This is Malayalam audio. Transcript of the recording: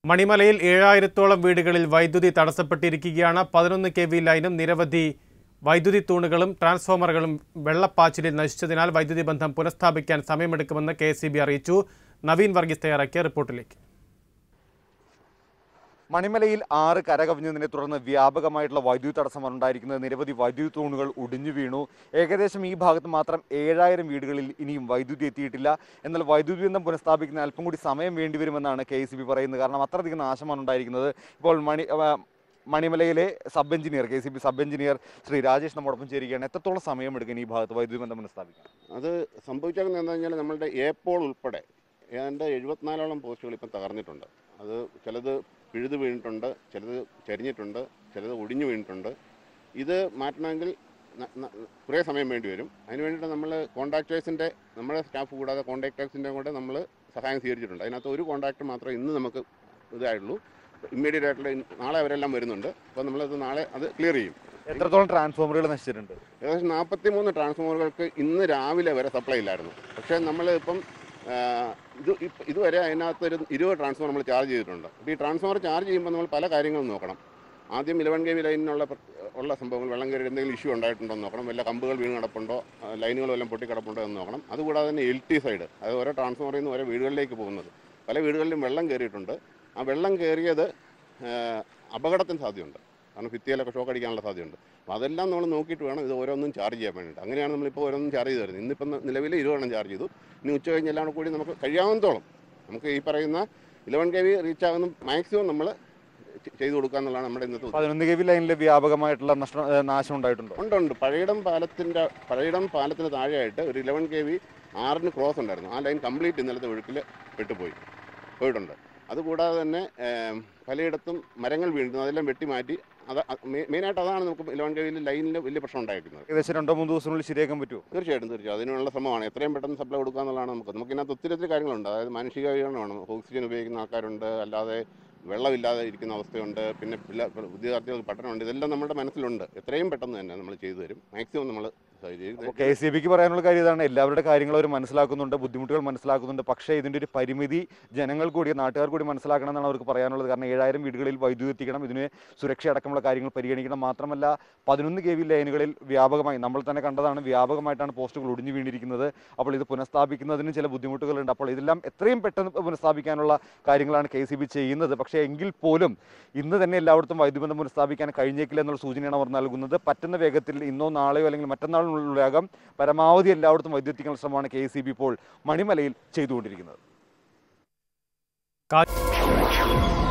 മണിമലയിൽ ഏഴായിരത്തോളം വീടുകളിൽ വൈദ്യുതി തടസ്സപ്പെട്ടിരിക്കുകയാണ് പതിനൊന്ന് കെ വി ലൈനും നിരവധി വൈദ്യുതി തൂണുകളും ട്രാൻസ്ഫോമറുകളും വെള്ളപ്പാച്ചിലിൽ നശിച്ചതിനാൽ വൈദ്യുതി ബന്ധം പുനഃസ്ഥാപിക്കാൻ സമയമെടുക്കുമെന്ന് കെ അറിയിച്ചു നവീൻ വർഗീസ് തയ്യാറാക്കിയ റിപ്പോർട്ടിലേക്ക് മണിമലയിൽ ആറ് കരകവിഞ്ഞതിനെ തുടർന്ന് വ്യാപകമായിട്ടുള്ള വൈദ്യുതി തടസ്സമാണ് ഉണ്ടായിരിക്കുന്നത് നിരവധി വൈദ്യുതി തൂണുകൾ ഒടിഞ്ഞു വീണു ഏകദേശം ഈ ഭാഗത്ത് മാത്രം ഏഴായിരം വീടുകളിൽ ഇനിയും വൈദ്യുതി എത്തിയിട്ടില്ല എന്നാൽ വൈദ്യുതി ബന്ധം പുനഃസ്ഥാപിക്കുന്ന അല്പം കൂടി സമയം വേണ്ടിവരുമെന്നാണ് കെ എസ് പറയുന്നത് കാരണം അത്രയധികം നാശമാണ് ഉണ്ടായിരിക്കുന്നത് ഇപ്പോൾ മണി ആ, മണിമലയിലെ sub engineer K C B sub engineer Shri Rajesh നമ്മോടൊപ്പം ചേരുകയാണ് എത്രത്തോളം സമയമെടുക്കും ഈ ഭാഗത്ത് വൈദ്യുതി ബന്ധം പുനഃസ്ഥാപിക്കാൻ അത് സംഭവിച്ചേക്കുന്നത് എന്താ കഴിഞ്ഞാൽ നമ്മളുടെ ഏപ്പോൾ ഉൾപ്പെടെ ഏതാണ്ട് എഴുപത്തിനാലോളം പോസ്റ്റുകൾ ഇപ്പം തകർന്നിട്ടുണ്ട് അത് ചിലത് പിഴുത് വീണിട്ടുണ്ട് ചിലത് ചരിഞ്ഞിട്ടുണ്ട് ചിലത് ഒടിഞ്ഞു വീണിട്ടുണ്ട് ഇത് മാറ്റണമെങ്കിൽ ന- ന- കുറേ സമയം വേണ്ടി വരും അതിന് വേണ്ടിയിട്ട് നമ്മൾ കോൺട്രാക്ടേഴ്സിൻ്റെ നമ്മുടെ സ്റ്റാഫ് കൂടാതെ കോൺട്രാക്ടേഴ്സിൻ്റെ കൂടെ നമ്മൾ സഹായം സ്വീകരിച്ചിട്ടുണ്ട് അതിനകത്ത് ഒരു കോൺട്രാക്ടർ മാത്രമേ ഇന്ന് നമുക്ക് ഇതായിട്ടുള്ളൂ ഇമ്മീഡിയറ്റ് ആയിട്ടുള്ള ഇന്ന് നാളെ അവരെല്ലാം വരുന്നുണ്ട് അപ്പോൾ നമ്മളത് നാളെ അത് ക്ലിയർ ചെയ്യും എത്രത്തോളം ട്രാൻസ്ഫോമറുകൾ നശിച്ചിട്ടുണ്ട് ഏകദേശം നാൽപ്പത്തി മൂന്ന് ട്രാൻസ്ഫോമറുകൾക്ക് ഇന്ന് രാവിലെ വരെ സപ്ലൈ ഇല്ലായിരുന്നു പക്ഷേ നമ്മൾ ഇപ്പം ആ, ഇത് ഇപ്പ- ഇതുവരെ അതിനകത്ത് ഒരു ഇരുപത് ട്രാൻസ്ഫോമർ നമ്മൾ ചാർജ് ചെയ്തിട്ടുണ്ട് അപ്പോൾ ഈ ട്രാൻസ്ഫോമർ ചാർജ് ചെയ്യുമ്പോൾ നമ്മൾ പല കാര്യങ്ങളും നോക്കണം ആദ്യം ഇലവൻ കെ വി ലൈനിനുള്ള പ്ര- ഉള്ള സംഭവങ്ങൾ വെള്ളം കയറി എന്തെങ്കിലും ഇഷ്യൂ ഉണ്ടായിട്ടുണ്ടോ എന്ന് നോക്കണം വല്ല കമ്പുകൾ വീണ് കിടപ്പുണ്ടോ ആ, ലൈനുകൾ വല്ലതും പൊട്ടി കിടപ്പുണ്ടോ എന്ന് നോക്കണം അതുകൂടാതെ തന്നെ എൽ ടി സൈഡ് അത് ഓരോ ട്രാൻസ്ഫോമറിൽ നിന്ന് ഓരോ വീടുകളിലേക്ക് പോകുന്നത് പല വീടുകളിലും വെള്ളം കയറിയിട്ടുണ്ട് ആ വെള്ളം കയറിയത് ആ, അപകടത്തിന് സാധ്യതയുണ്ട് കാരണം ഭിത്തിയിലൊക്കെ ഷോക്ക് അടിക്കാനുള്ള സാധ്യതയുണ്ട് അപ്പോൾ അതെല്ലാം നമ്മൾ നോക്കിയിട്ട് വേണം ഇത് ഓരോന്നും ചാർജ് ചെയ്യാൻ വേണ്ടിയിട്ട് അങ്ങനെയാണ് നമ്മളിപ്പോൾ ഓരോന്നും ചാർജ് ചെയ്ത് തരുന്നത് ഇന്നിപ്പം നിലവിൽ ഇരുപതെണ്ണം ചാർജ് ചെയ്തു ഇനി ഉച്ച കഴിഞ്ഞ് എല്ലാം കൂടി നമുക്ക് കഴിയാവുന്നതോളം നമുക്ക് ഈ പറയുന്ന ഇലവൻ കെ വി റീച്ച് ആകുന്ന മാക്സിമം നമ്മൾ ചെയ്തു കൊടുക്കുക എന്നുള്ളതാണ് നമ്മുടെ ഇന്നത്തെ ഉദ്ദേശം. പതിനൊന്ന് കെ വി ലൈനിൽ വ്യാപകമായിട്ടുള്ള നഷ്ട ഏ, നാശം ഉണ്ടായിട്ടുണ്ടോ ഉണ്ട് ഉണ്ട് പഴയിടം പാലത്തിൻ്റെ പഴയിടം പാലത്തിന് താഴെയായിട്ട് ഒരു ഇലവൻ കെ വി ആറിന് ക്രോസ് ഉണ്ടായിരുന്നു ആ ലൈൻ കംപ്ലീറ്റ് ഇന്നലത്തെ ഒഴുക്കിൽ പെട്ടുപോയി പോയിട്ടുണ്ട് അതുകൂടാതെ തന്നെ ഏം, പലയിടത്തും മരങ്ങൾ വീണിരുന്നു അതെല്ലാം വെട്ടിമാറ്റി അത് മെ- മെയിനായിട്ട് അതാണ് നമുക്ക് ഇലവൻ കെ വിയിൽ ലൈനിൽ വലിയ പ്രശ്നം ഉണ്ടായിരിക്കുന്നത് ഏകദേശം രണ്ടോ മൂന്ന് ദിവസത്തിനുള്ളിൽ ശരിയാക്കാൻ പറ്റുമോ തീർച്ചയായിട്ടും തീർച്ചയായും അതിനുള്ള ശ്രമമാണ് എത്രയും പെട്ടെന്ന് സപ്ലൈ കൊടുക്കുക എന്നുള്ളതാണ് നമുക്ക് നമുക്ക് ഇതിനകത്ത് ഒത്തിരി ഒത്തിരി കാര്യങ്ങളുണ്ട് അതായത് മാനുഷിക വീണമാണ് ഓക്സിജൻ ഉപയോഗിക്കുന്ന ആൾക്കാരുണ്ട് അല്ലാതെ വെള്ളമില്ലാതെ ഇരിക്കുന്ന അവസ്ഥയുണ്ട് പിന്നെ പിള്ള വിദ്യാർത്ഥികൾക്ക് പഠനമുണ്ട് ഇതെല്ലാം നമ്മുടെ മനസ്സിലുണ്ട് എത്രയും പെട്ടെന്ന് തന്നെ നമ്മൾ ചെയ്തു തരും മാക്സിമം നമ്മൾ ചെയ്ത് കെ സി ബിക്ക് പറയാനുള്ള കാര്യം ഇതാണ് എല്ലാവരുടെ കാര്യങ്ങൾ അവർ മനസ്സിലാക്കുന്നുണ്ട് ബുദ്ധിമുട്ടുകൾ മനസ്സിലാക്കുന്നുണ്ട് പക്ഷേ ഇതിൻ്റെ ഒരു പരിമിതി ജനങ്ങൾ കൂടി നാട്ടുകാർ കൂടി മനസ്സിലാക്കണം എന്നാണ് അവർക്ക് പറയാനുള്ളത് കാരണം ഏഴായിരം വീടുകളിൽ വൈദ്യുതി എത്തിക്കണം ഇതിന് സുരക്ഷ അടക്കമുള്ള കാര്യങ്ങൾ പരിഗണിക്കണം മാത്രമല്ല പതിനൊന്ന് കെ വി ലൈനുകളിൽ വ്യാപകമായി നമ്മൾ തന്നെ കണ്ടതാണ് വ്യാപകമായിട്ടാണ് പോസ്റ്റുകൾ ഒടിഞ്ഞു വീണിരിക്കുന്നത് അപ്പോൾ ഇത് പുനഃസ്ഥാപിക്കുന്നതിന് ചില ബുദ്ധിമുട്ടുകളുണ്ട് അപ്പോൾ ഇതെല്ലാം എത്രയും പെട്ടെന്ന് പുനഃസ്ഥാപിക്കാനുള്ള കാര്യങ്ങളാണ് കെ സി ബി ചെയ്യുന്നത് പക്ഷേ എങ്കിൽ പോലും ഇന്ന് തന്നെ എല്ലായിടത്തും വൈദ്യുതി ബന്ധം പുനഃസ്ഥാപിക്കാൻ കഴിഞ്ഞേക്കില്ല എന്നുള്ള സൂചനയാണ് അവർ നൽകുന്നത് പറ്റുന്ന വേഗത്തിൽ ഇന്നോ നാളെയോ അല്ലെങ്കിൽ മറ്റന്നാളിനുള്ളിലാകാം പരമാവധി എല്ലായിടത്തും വൈദ്യുതി എത്തിക്കാനുള്ള ശ്രമമാണ് കെ എസ് ഇപ്പോൾ മണിമലയിൽ ചെയ്തുകൊണ്ടിരിക്കുന്നത് കാ-